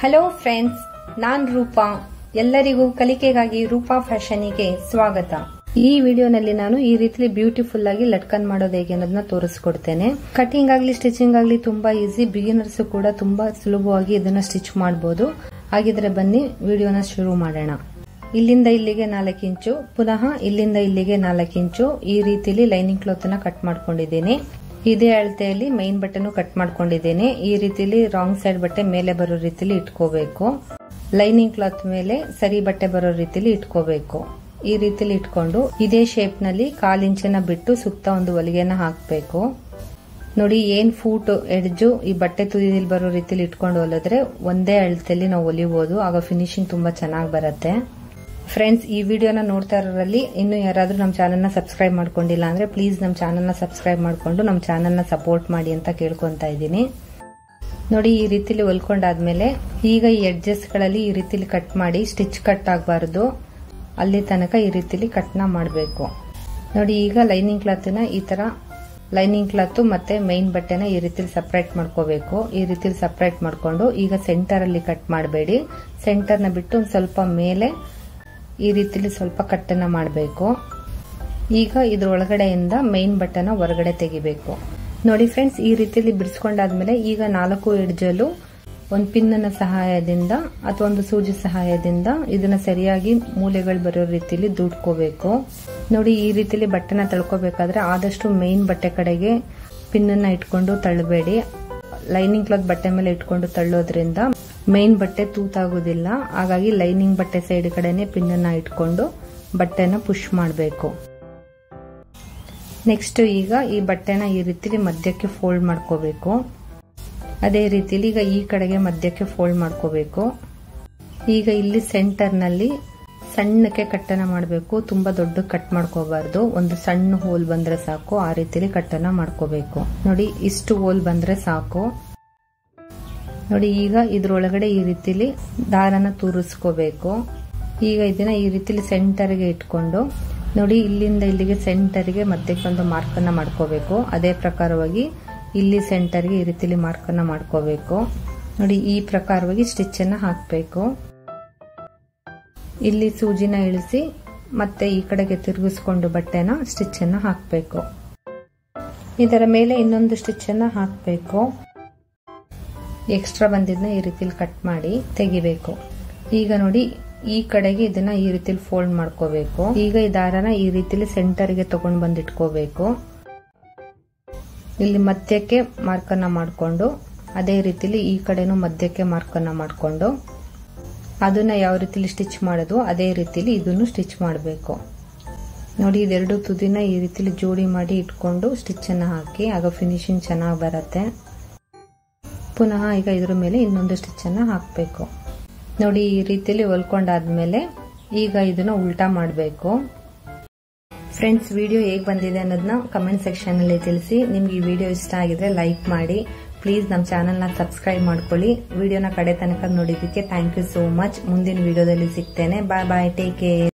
hello friends ನಾನ್ ರೂಪಾ ಎಲ್ಲರಿಗೂ ಕಲಿಕೆಗಾಗಿ ರೂಪಾ ಫ್ಯಾಷನಿಗೆ ಸ್ವಾಗತ ಈ ವಿಡಿಯೋನಲ್ಲಿ ನಾನು ಈ ರೀತಿ ಬ್ಯೂಟಿಫುಲ್ ಆಗಿ ಲಟ್ಕನ್ ಮಾಡೋದು ಹೇಗೆ ಅನ್ನೋದನ್ನ ತೋರಿಸ್ಕೊಡ್ತೇನೆ ಕಟಿಂಗ್ ಆಗ್ಲಿ ಸ್ಟಿಚಿಂಗ್ ಆಗ್ಲಿ ತುಂಬಾ ಈಸಿ ಬಿಗಿನರ್ಸ್ ಕೂಡ ತುಂಬಾ ಸುಲಭವಾಗಿ ಇದನ್ನ ಸ್ಟಿಚ್ ಮಾಡಬಹುದು ಹಾಗಿದ್ರೆ ಬನ್ನಿ ವಿಡಿಯೋನ ಶುರು ಮಾಡೋಣ ಇಲ್ಲಿಂದ ಇಲ್ಲಿಗೆ ನಾಲ್ಕು ಇಂಚು ಪುನಃ ಇಲ್ಲಿಂದ ಇಲ್ಲಿಗೆ ನಾಲ್ಕು ಇಂಚು ಈ ರೀತಿಲಿ ಲೈನಿಂಗ್ ಕ್ಲಾತ್ ನ ಕಟ್ ಮಾಡ್ಕೊಂಡಿದ್ದೀನಿ ಇದೇ ಅಳತೆಯಲ್ಲಿ ಮೈನ್ ಬಟ್ಟೆನು ಕಟ್ ಮಾಡ್ಕೊಂಡಿದ್ದೇನೆ ಈ ರೀತಿಲಿ ರಾಂಗ್ ಸೈಡ್ ಬಟ್ಟೆ ಮೇಲೆ ಬರೋ ರೀತಿಲಿ ಇಟ್ಕೋಬೇಕು ಲೈನಿಂಗ್ ಕ್ಲಾತ್ ಮೇಲೆ ಸರಿ ಬಟ್ಟೆ ಬರೋ ರೀತಿಲಿ ಇಟ್ಕೋಬೇಕು ಈ ರೀತಿಲಿ ಇಟ್ಕೊಂಡು ಇದೇ ಶೇಪ್ ನಲ್ಲಿ ಕಾಲ್ ಇಂಚನ ಬಿಟ್ಟು ಸುತ್ತ ಒಂದು ಹೊಲಿಗೆನ ಹಾಕಬೇಕು ನೋಡಿ ಏನ್ ಫೂಟ್ ಎಡ್ಜು ಈ ಬಟ್ಟೆ ತುದಿಲಿ ಬರೋ ರೀತಿಲಿ ಇಟ್ಕೊಂಡು ಹೊಲಿದ್ರೆ ಒಂದೇ ಅಳತೆಯಲ್ಲಿ ನಾವು ಹೊಲಿಬಹುದು ಆಗ ಫಿನಿಶಿಂಗ್ ತುಂಬಾ ಚೆನ್ನಾಗಿ ಬರುತ್ತೆ ಫ್ರೆಂಡ್ಸ್ ಈ ವಿಡಿಯೋನ ನೋಡ್ತಾ ಇರೋರಲ್ಲಿ ಇನ್ನು ಯಾರಾದ್ರೂ ನಮ್ಮ ಚಾನಲ್ನ ಸಬ್ಸ್ಕ್ರೈಬ್ ಮಾಡ್ಕೊಂಡಿಲ್ಲ ಅಂದ್ರೆ ಪ್ಲೀಸ್ ನಮ್ಮ ಚಾನಲ್ನ ಸಬ್ಸ್ಕ್ರೈಬ್ ಮಾಡ್ಕೊಂಡು ನಮ್ಮ ಚಾನಲ್ನ ಸಪೋರ್ಟ್ ಮಾಡಿ ಅಂತ ಕೇಳ್ಕೊಂತಾ ಇದ್ದೀನಿ ನೋಡಿ ಈ ರೀತಿಲಿ ಹೊಲ್ಕೊಂಡಾದ್ಮೇಲೆ ಈಗ ಈ ಎಡ್ಜಸ್ಗಳಲ್ಲಿ ಈ ರೀತಿಲಿ ಕಟ್ ಮಾಡಿ ಸ್ಟಿಚ್ ಕಟ್ ಆಗಬಾರ್ದು ಅಲ್ಲಿ ತನಕ ಈ ರೀತಿಲಿ ಕಟ್ನ ಮಾಡಬೇಕು ನೋಡಿ ಈಗ ಲೈನಿಂಗ್ ಕ್ಲಾತ್ನ ಈ ತರ ಲೈನಿಂಗ್ ಕ್ಲಾತ್ ಮತ್ತೆ ಮೈನ್ ಬಟ್ಟೆನ ಈ ರೀತಿಲಿ ಸಪರೇಟ್ ಮಾಡ್ಕೋಬೇಕು ಈ ರೀತಿಲಿ ಸಪರೇಟ್ ಮಾಡ್ಕೊಂಡು ಈಗ ಸೆಂಟರ್ ಅಲ್ಲಿ ಕಟ್ ಮಾಡಬೇಡಿ ಸೆಂಟರ್ನ ಬಿಟ್ಟು ಒಂದು ಸ್ವಲ್ಪ ಮೇಲೆ ಈ ರೀತಿಲಿ ಸ್ವಲ್ಪ ಕಟ್ಟನ್ನ ಮಾಡಬೇಕು ಈಗ ಇದ್ರ ಒಳಗಡೆಯಿಂದ ಮೈನ್ ಬಟ್ಟನ ಹೊರಗಡೆ ತೆಗಿಬೇಕು ನೋಡಿ ಫ್ರೆಂಡ್ಸ್ ಈ ರೀತಿಲಿ ಬಿಡಿಸ್ಕೊಂಡಾದ್ಮೇಲೆ ಈಗ ನಾಲ್ಕು ಎಡ್ಜಲು ಒಂದು ಪಿನ್ನ ಸಹಾಯದಿಂದ ಅಥವಾ ಒಂದು ಸೂಜಿ ಸಹಾಯದಿಂದ ಇದನ್ನ ಸರಿಯಾಗಿ ಮೂಲೆಗಳು ಬರೋ ರೀತಿಲಿ ದುಡ್ಕೋಬೇಕು ನೋಡಿ ಈ ರೀತಿಲಿ ಬಟ್ಟೆನ ತಳ್ಕೋಬೇಕಾದ್ರೆ ಆದಷ್ಟು ಮೈನ್ ಬಟ್ಟೆ ಕಡೆಗೆ ಪಿನ್ನ ಇಟ್ಕೊಂಡು ತಳ್ಳಬೇಡಿ ಲೈನಿಂಗ್ ಕ್ಲಾತ್ ಬಟ್ಟೆ ಮೇಲೆ ಇಟ್ಕೊಂಡು ತಳ್ಳೋದ್ರಿಂದ ಮೈನ್ ಬಟ್ಟೆ ತೂತಾಗೋದಿಲ್ಲ ಹಾಗಾಗಿ ಲೈನಿಂಗ್ ಬಟ್ಟೆ ಸೈಡ್ ಕಡೆನೆ ಪಿನ್ನ ಇಟ್ಕೊಂಡು ಬಟ್ಟೆನ ಪುಷ್ ಮಾಡಬೇಕು ನೆಕ್ಸ್ಟ್ ಈಗ ಈ ಬಟ್ಟೆನ ಈ ರೀತಿಲಿ ಮಧ್ಯಕ್ಕೆ ಫೋಲ್ಡ್ ಮಾಡ್ಕೋಬೇಕು ಅದೇ ರೀತಿಲಿ ಈಗ ಈ ಕಡೆಗೆ ಮಧ್ಯಕ್ಕೆ ಫೋಲ್ಡ್ ಮಾಡ್ಕೋಬೇಕು ಈಗ ಇಲ್ಲಿ ಸೆಂಟರ್ನಲ್ಲಿ ಸಣ್ಣಕ್ಕೆ ಕಟ್ಟನ ಮಾಡಬೇಕು ತುಂಬಾ ದೊಡ್ಡ ಕಟ್ ಮಾಡ್ಕೋಬಾರ್ದು ಒಂದು ಸಣ್ಣ ಹೋಲ್ ಬಂದ್ರೆ ಸಾಕು ಆ ರೀತಿಲಿ ಕಟ್ಟನ ಮಾಡ್ಕೋಬೇಕು ನೋಡಿ ಇಷ್ಟು ಹೋಲ್ ಬಂದ್ರೆ ಸಾಕು ನೋಡಿ ಈಗ ಇದ್ರೊಳಗಡೆ ಈ ರೀತಿಲಿ ದಾರನ ತೂರಿಸ್ಕೋಬೇಕು ಈಗ ಇದನ್ನ ಈ ರೀತಿಲಿ ಸೆಂಟರ್ಗೆ ಇಟ್ಕೊಂಡು ನೋಡಿ ಇಲ್ಲಿಂದ ಇಲ್ಲಿಗೆ ಸೆಂಟರ್ಗೆ ಮಧ್ಯಕ್ಕೆ ಒಂದು ಮಾರ್ಕನ್ನ ಮಾಡ್ಕೋಬೇಕು ಅದೇ ಪ್ರಕಾರವಾಗಿ ಇಲ್ಲಿ ಸೆಂಟರ್ಗೆ ಈ ರೀತಿಲಿ ಮಾರ್ಕನ್ನ ಮಾಡ್ಕೋಬೇಕು ನೋಡಿ ಈ ಪ್ರಕಾರವಾಗಿ ಸ್ಟಿಚ್ ಅನ್ನ ಹಾಕಬೇಕು ಇಲ್ಲಿ ಸೂಜಿನ ಇಳಿಸಿ ಮತ್ತೆ ಈ ಕಡೆಗೆ ತಿರುಗಿಸ್ಕೊಂಡು ಬಟ್ಟೆನ ಸ್ಟಿಚ್ ಅನ್ನ ಹಾಕಬೇಕು ಇದರ ಮೇಲೆ ಇನ್ನೊಂದು ಸ್ಟಿಚ್ ಅನ್ನ ಹಾಕಬೇಕು ಎಕ್ಸ್ಟ್ರಾ ಬಂದಿದ್ನ ಈ ರೀತಿಲಿ ಕಟ್ ಮಾಡಿ ತೆಗಿಬೇಕು ಈಗ ನೋಡಿ ಈ ಕಡೆಗೆ ಇದನ್ನ ಈ ರೀತಿಲಿ ಫೋಲ್ಡ್ ಮಾಡ್ಕೋಬೇಕು ಈಗ ಈ ದಾರನ ಈ ರೀತಿಲಿ ಸೆಂಟರ್ಗೆ ತಗೊಂಡ್ ಬಂದ್ ಇಟ್ಕೋಬೇಕು ಇಲ್ಲಿ ಮಧ್ಯಕ್ಕೆ ಮಾರ್ಕನ್ನ ಮಾಡ್ಕೊಂಡು ಅದೇ ರೀತಿಲಿ ಈ ಕಡೆನೂ ಮಧ್ಯಕ್ಕೆ ಮಾರ್ಕನ್ನ ಮಾಡ್ಕೊಂಡು ಅದನ್ನ ಯಾವ ರೀತಿಲಿ ಸ್ಟಿಚ್ ಮಾಡೋದು ಅದೇ ರೀತಿಲಿ ಇದನ್ನು ಸ್ಟಿಚ್ ಮಾಡಬೇಕು ನೋಡಿ ಇದೆರಡು ತುದಿನ ಈ ರೀತಿಲಿ ಜೋಡಿ ಮಾಡಿ ಇಟ್ಕೊಂಡು ಸ್ಟಿಚ್ ಅನ್ನ ಹಾಕಿ ಆಗ ಫಿನಿಶಿಂಗ್ ಚೆನ್ನಾಗಿ ಬರುತ್ತೆ ಪುನಃ ಈಗ ಇದ್ರ ಮೇಲೆ ಇನ್ನೊಂದು ಸ್ಟಿಚ್ ಅನ್ನ ಹಾಕಬೇಕು ನೋಡಿ ಈ ರೀತಿಲಿ ಹೊಲ್ಕೊಂಡಾದ್ಮೇಲೆ ಈಗ ಇದನ್ನ ಉಲ್ಟಾ ಮಾಡಬೇಕು ಫ್ರೆಂಡ್ಸ್ ವಿಡಿಯೋ ಹೇಗೆ ಬಂದಿದೆ ಅನ್ನೋದನ್ನ ಕಮೆಂಟ್ ಸೆಕ್ಷನ್ ಅಲ್ಲಿ ತಿಳಿಸಿ ನಿಮ್ಗೆ ಈ ವಿಡಿಯೋ ಇಷ್ಟ ಆಗಿದ್ರೆ ಲೈಕ್ ಮಾಡಿ ಪ್ಲೀಸ್ ನಮ್ಮ ಚಾನಲ್ನ ಸಬ್ಸ್ಕ್ರೈಬ್ ಮಾಡ್ಕೊಳ್ಳಿ ವಿಡಿಯೋನ ಕಡೆ ತನಕ ನೋಡಿದ್ದಕ್ಕೆ ಥ್ಯಾಂಕ್ ಯು ಸೋ ಮಚ್ ಮುಂದಿನ ವಿಡಿಯೋದಲ್ಲಿ ಸಿಗ್ತೇನೆ ಬಾಯ್ ಬಾಯ್ ಟೇಕ್ ಕೇರ್